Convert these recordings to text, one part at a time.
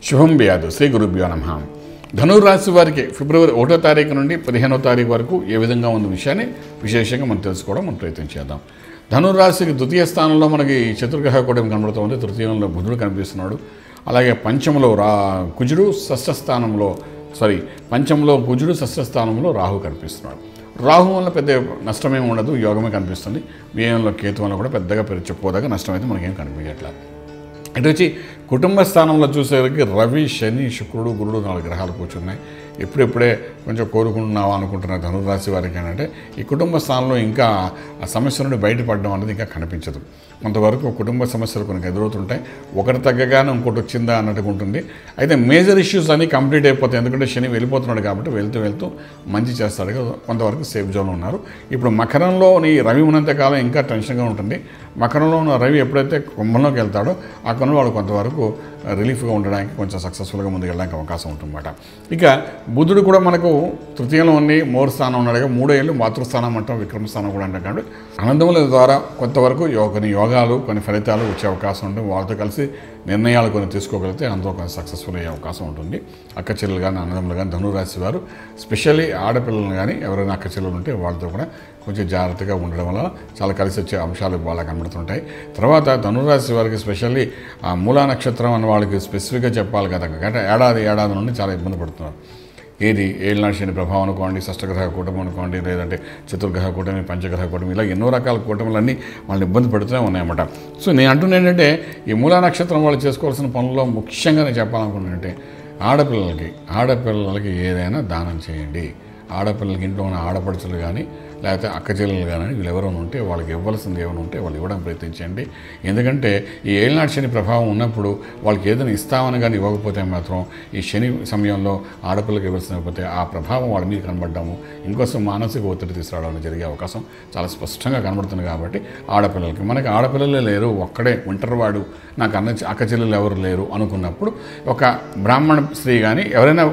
శుభం వ్యాధు శ్రీ గురుభ్యో నమ ధనురాశి వారికి ఫిబ్రవరి ఒకటో తారీఖు నుండి పదిహేనో తారీఖు వరకు ఏ విధంగా ఉన్న విషయాన్ని విశేషంగా మనం తెలుసుకోవడం మనం ప్రయత్నం చేద్దాం ధనురాశికి ద్వితీయ స్థానంలో మనకి చతుర్గ్రహ కూటమి కనబడుతుంది తృతీయంలో బుధుడు కనిపిస్తున్నాడు అలాగే పంచమలో రా కుజుడు షష్ఠ స్థానంలో సారీ పంచంలో కుజుడు షష్ఠ స్థానంలో రాహు కనిపిస్తున్నాడు రాహు వల్ల పెద్ద నష్టమేమి ఉండదు యోగమే కనిపిస్తుంది వ్యయంలో కేతు వల్ల కూడా పెద్దగా పెరిగి చెప్పుకోదగ్గ నష్టం అయితే మనకేం కనిపించట్లేదు ఇటు వచ్చి కుటుంబ స్థానంలో చూసేసరికి రవి శని శుక్రుడు గురుడు నాలుగు గ్రహాలు కూర్చున్నాయి ఇప్పుడిప్పుడే కొంచెం కోరుకుంటున్నావా అనుకుంటున్న ధనురాశి వారికి ఏంటంటే ఈ కుటుంబ స్థానంలో ఇంకా ఆ సమస్య నుండి బయటపడడం అనేది ఇంకా కనిపించదు కొంతవరకు కుటుంబ సమస్యలు కొన్ని ఎదురవుతుంటాయి ఒకటి తగ్గగానే ఇంకోటి వచ్చిందా అన్నట్టుగా ఉంటుంది అయితే మేజర్ ఇష్యూస్ అన్నీ కంప్లీట్ అయిపోతాయి ఎందుకంటే శని వెళ్ళిపోతున్నాడు కాబట్టి వెళ్తూ వెళ్తూ మంచి చేస్తాడు కదా, కొంతవరకు సేఫ్ జోన్ ఉన్నారు ఇప్పుడు మకరంలోని రవి ఉన్నంత కాలం ఇంకా టెన్షన్గా ఉంటుంది మకరంలో ఉన్న రవి ఎప్పుడైతే కుంభంలోకి వెళ్తాడో ఆ కుంభంలో వాడు కొంతవరకు రిలీఫ్గా ఉండడానికి కొంచెం సక్సెస్ఫుల్గా ముందుకు వెళ్ళడానికి అవకాశం ఉంటుందన్నమాట ఇక బుధుడు కూడా మనకు తృతీయంలో ఉంది మూడు స్థానం ఉన్నాడు మూడో ఏళ్ళు మాతృస్థానం అంటాం విక్రమ స్థానం కూడా అంటాం కాబట్టి ఆనందముల ద్వారా కొంతవరకు యో- కొన్ని యోగాలు కొన్ని ఫలితాలు వచ్చే అవకాశం ఉంటుంది వాళ్ళతో కలిసి నిర్ణయాలు కొన్ని తీసుకోగలిగితే అందులో కొంచెం సక్సెస్ఫుల్ అయ్యే అవకాశం ఉంటుంది అక్క చెల్లెలు కానీ అన్నదమ్ములు కానీ ధనురాశి వారు స్పెషల్లీ ఆడపిల్లలు కానీ ఎవరైనా అక్క చెల్లెలు ఉంటే వాళ్ళతో కూడా కొంచెం జాగ్రత్తగా ఉండడం వల్ల చాలా కలిసి వచ్చే అంశాలు బాగా కనబడుతుంటాయి తర్వాత ధనురాశి వారికి స్పెషల్లీ ఆ మూలా నక్షత్రం అన్న వాళ్ళకి స్పెసిఫిక్గా చెప్పాలి కదా అంటే ఏడాది ఏడాది నుండి చాలా ఇబ్బంది పడుతున్నారు ఏది ఏళ్ళనాడు శని ప్రభావం అనుకోండి షష్టగ్రహ కూటమి అనుకోండి లేదంటే చతుర్గ్రహ కూటమి పంచగ్రహ కూటమి ఇలా ఎన్నో రకాల కూటములన్నీ వాళ్ళని ఇబ్బంది పెడుతూనే ఉన్నాయన్నమాట సో నేను అంటున్నా ఏంటంటే ఈ మూలా నక్షత్రం వాళ్ళు చేసుకోవాల్సిన పనుల్లో ముఖ్యంగా నేను చెప్పాలనుకున్నానంటే ఆడపిల్లలకి ఆడపిల్లలకి ఏదైనా దానం చేయండి ఆడపిల్లలకి ఇంట్లో ఉన్న ఆడపడుచులు కానీ లేకపోతే అక్క చెల్లెలు కానీ వీళ్ళు ఎవరైనా ఉంటే వాళ్ళకి ఇవ్వాల్సింది ఏమైనా ఉంటే వాళ్ళు ఇవ్వడం ప్రయత్నించండి ఎందుకంటే ఈ ఏళ్ళనాటి శని ప్రభావం ఉన్నప్పుడు వాళ్ళకి ఏదైనా ఇస్తామని కానీ ఇవ్వకపోతే మాత్రం ఈ శని సమయంలో ఆడపిల్లకి ఇవ్వాల్సిన పోతే ఆ ప్రభావం వాళ్ళ మీద కనబడ్డాము ఇంకోసం మానసిక ఒత్తిడి తీసుకురావడం జరిగే అవకాశం చాలా స్పష్టంగా కనబడుతుంది కాబట్టి ఆడపిల్లలకి మనకి ఆడపిల్లలే లేరు ఒక్కడే ఒంటరి వాడు నాకు అన్న అక్క చెల్లెలు ఎవరు లేరు అనుకున్నప్పుడు ఒక బ్రాహ్మణ స్త్రీ కానీ ఎవరైనా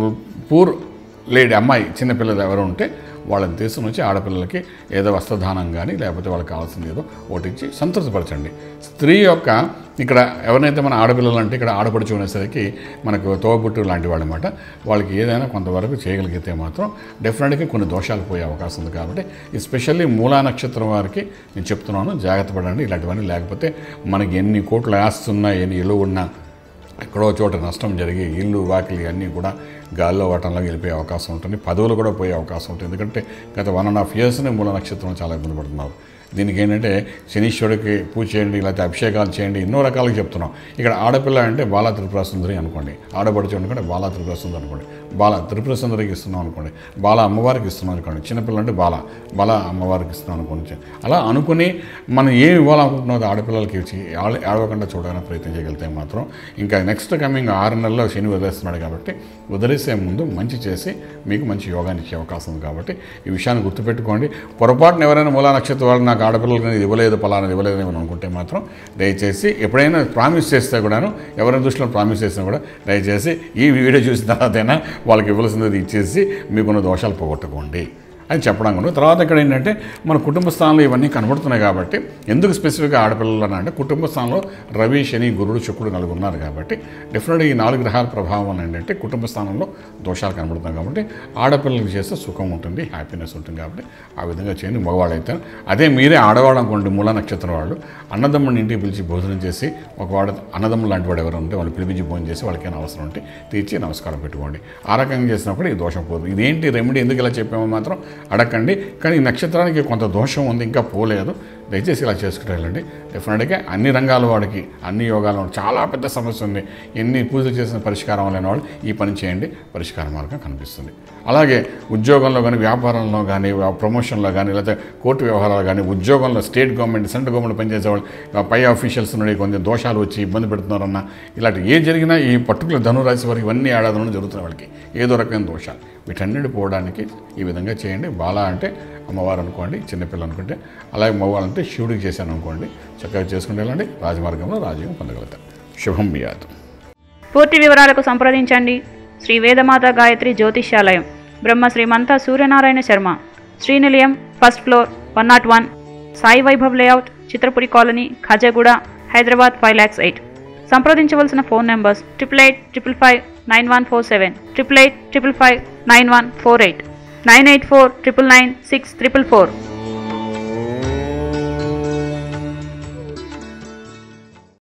పూర్ లేడీ అమ్మాయి చిన్నపిల్లలు ఎవరు ఉంటే వాళ్ళని తీసుకుని వచ్చి ఆడపిల్లలకి ఏదో వస్త్రదానం కానీ లేకపోతే వాళ్ళకి కావాల్సింది ఏదో ఒకటి ఇచ్చి సంతృప్తిపరచండి స్త్రీ యొక్క ఇక్కడ ఎవరైతే మన ఆడపిల్లలు అంటే ఇక్కడ ఆడపడుచు అనేసరికి మనకు తోబుట్టు లాంటి వాళ్ళు అనమాట వాళ్ళకి ఏదైనా కొంతవరకు చేయగలిగితే మాత్రం డెఫినెట్గా కొన్ని దోషాలు పోయే అవకాశం ఉంది కాబట్టి ఎస్పెషల్లీ మూలా నక్షత్రం వారికి నేను చెప్తున్నాను జాగ్రత్త పడండి ఇలాంటివన్నీ లేకపోతే మనకి ఎన్ని కోట్లు ఆస్తున్నా ఎన్ని ఇల్లు ఉన్నా ఎక్కడో చోట నష్టం జరిగి ఇల్లు వాకిలి అన్నీ కూడా గాల్లో వాటంలో వెళ్ళిపోయే అవకాశం ఉంటుంది పదవులు కూడా పోయే అవకాశం ఉంటుంది ఎందుకంటే గత వన్ అండ్ హాఫ్ ఇయర్స్నే మూల నక్షత్రం చాలా ఇబ్బంది పడుతున్నారు దీనికి ఏంటంటే శనీశ్వరుడికి పూజ చేయండి లేకపోతే అభిషేకాలు చేయండి ఎన్నో రకాలుగా చెప్తున్నాం ఇక్కడ ఆడపిల్ల అంటే బాలా త్రిపుర సుందరి అనుకోండి ఆడపడిచి అనుకోండి బాలా త్రిపుర సుందరి అనుకోండి బాల త్రిపుర సుందరికి ఇస్తున్నాం అనుకోండి బాల అమ్మవారికి ఇస్తున్నాం అనుకోండి చిన్నపిల్ల అంటే బాల బాల అమ్మవారికి ఇస్తున్నాం అనుకోండి అలా అనుకుని మనం ఏమి ఇవ్వాలనుకుంటున్నాం అది ఆడపిల్లలకి ఇచ్చి ఆడ ఆడవకుండా చూడడానికి ప్రయత్నం చేయగలిగితే మాత్రం ఇంకా నెక్స్ట్ కమింగ్ ఆరు నెలల్లో శని వదిలేస్తున్నాడు కాబట్టి వదిలేసే ముందు మంచి చేసి మీకు మంచి యోగాన్ని ఇచ్చే అవకాశం ఉంది కాబట్టి ఈ విషయాన్ని గుర్తుపెట్టుకోండి పొరపాటున ఎవరైనా మూలా నక్షత్రం వాళ్ళు నాకు ఆడపిల్లలకి ఇది ఇవ్వలేదు పలానా ఇవ్వలేదు అని అనుకుంటే మాత్రం దయచేసి ఎప్పుడైనా ప్రామిస్ చేస్తే కూడాను ఎవరైనా దృష్టిలో ప్రామిస్ చేసినా కూడా దయచేసి ఈ వీడియో చూసిన తర్వాతైనా వాళ్ళకి ఇవ్వాల్సినది ఇచ్చేసి మీకున్న దోషాలు పోగొట్టుకోండి అని చెప్పడం కూడా తర్వాత ఇక్కడ ఏంటంటే మన కుటుంబ స్థానంలో ఇవన్నీ కనబడుతున్నాయి కాబట్టి ఎందుకు స్పెసిఫిక్గా ఆడపిల్లలు అని అంటే కుటుంబ స్థానంలో రవి శని గురుడు శుక్రుడు నలుగురు ఉన్నారు కాబట్టి డెఫినెట్గా ఈ నాలుగు గ్రహాల ప్రభావం ఏంటంటే కుటుంబ స్థానంలో దోషాలు కనబడుతున్నాయి కాబట్టి ఆడపిల్లలకు చేస్తే సుఖం ఉంటుంది హ్యాపీనెస్ ఉంటుంది కాబట్టి ఆ విధంగా చేయండి మగవాళ్ళు అయితే అదే మీరే ఆడవాళ్ళు అనుకోండి మూల నక్షత్రం వాళ్ళు అన్నదమ్ముని ఇంటికి పిలిచి భోజనం చేసి ఒక వాడు అన్నదమ్ములు లాంటి వాడు ఎవరు ఉంటే వాళ్ళు పిలిపించి భోజనం చేసి వాళ్ళకైనా అవసరం ఉంటే తీర్చి నమస్కారం పెట్టుకోండి ఆ రకంగా చేసినప్పుడు ఈ దోషం పోదు ఇదేంటి రెమెడీ ఎందుకు ఇలా చెప్పామో మాత్రం అడగండి కానీ ఈ నక్షత్రానికి కొంత దోషం ఉంది ఇంకా పోలేదు దయచేసి ఇలా చేసుకుంటూ వెళ్ళండి డెఫినెట్గా అన్ని రంగాల వాడికి అన్ని యోగాల వాడికి చాలా పెద్ద సమస్య ఉంది ఎన్ని పూజలు చేసిన పరిష్కారం లేని వాళ్ళు ఈ పని చేయండి పరిష్కార మార్గం కనిపిస్తుంది అలాగే ఉద్యోగంలో కానీ వ్యాపారంలో కానీ ప్రమోషన్లో కానీ లేకపోతే కోర్టు వ్యవహారాలు కానీ ఉద్యోగంలో స్టేట్ గవర్నమెంట్ సెంట్రల్ గవర్నమెంట్ పనిచేసే వాళ్ళు ఆ పై ఆఫీషియల్స్ నుండి కొన్ని దోషాలు వచ్చి ఇబ్బంది పెడుతున్నారన్న ఇలాంటి ఏ జరిగినా ఈ పర్టికులర్ ధనురాశి వారికి ఇవన్నీ ఏడాది నుండి జరుగుతున్నాయి వాళ్ళకి ఏదో రకమైన దోషాలు వీటన్నిటి పోవడానికి ఈ విధంగా చేయండి బాల అంటే అమ్మవారు అనుకోండి చిన్నపిల్ల అనుకుంటే అలాగే మగవాళ్ళు అంటే శివుడికి చేశాను అనుకోండి చక్కగా చేసుకుంటే వెళ్ళండి రాజమార్గంలో రాజ్యం పొందగలుగుతారు శుభం మియాదు పూర్తి వివరాలకు సంప్రదించండి Shri Vedamata Gayatri Jyotishyalayam Brahma Srimantha Suryanarayana Sharma Srinilayam first floor one not one Sai Vaibhav layout Chitrapuri colony Khajaguda Hyderabad five lakhs eight సంప్రదించవలసిన phone numbers triple eight triple five nine one four seven triple eight triple five nine one four eight nine eight four triple nine six triple four